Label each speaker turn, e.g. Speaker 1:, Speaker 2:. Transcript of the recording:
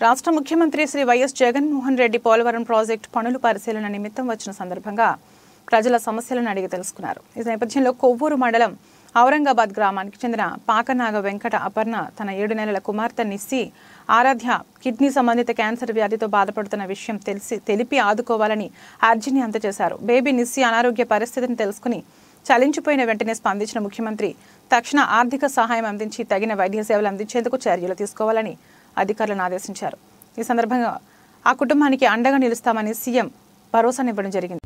Speaker 1: రాష్ట్ర ముఖ్యమంత్రి Shri YS Jaganmohan Reddy Polavaram project పనులు పరిశీలన నిమిత్తం వచ్చిన సందర్భంగా ప్రజల సమస్యలను అడిగి తెలుసుకున్నారు ఈ నేపథ్యంలో కొవ్వూరు మండలం ఔరంగాబాద్ గ్రామానికి చెందిన పాకనాగ వెంకట అపర్ణ తన ఏడు నెలల కుమార్తె నిస్సి ఆరాధ్య కిడ్నీ సంబంధిత క్యాన్సర్ వ్యాధితో బాధపడుతున్న విషయం తెలిసి తెలిపి ఆదుకోవాలని అర్జీని అందజేశారు బేబీ నిస్సి అనారోగ్య పరిస్థితిని తెలుసుకుని చలించిపోయిన వెంటనే స్పందించిన ముఖ్యమంత్రి తక్షణ ఆర్థిక సహాయం అందించి తగిన వైద్య సేవలు అందించేందుకు చర్యలు తీసుకోవాలని అధికారులను ఆదేశించారు ఈ సందర్భంగా ఆ కుటుంబానికి అండగా నిలుస్తామని సీఎం భరోసానివ్వడం జరిగింది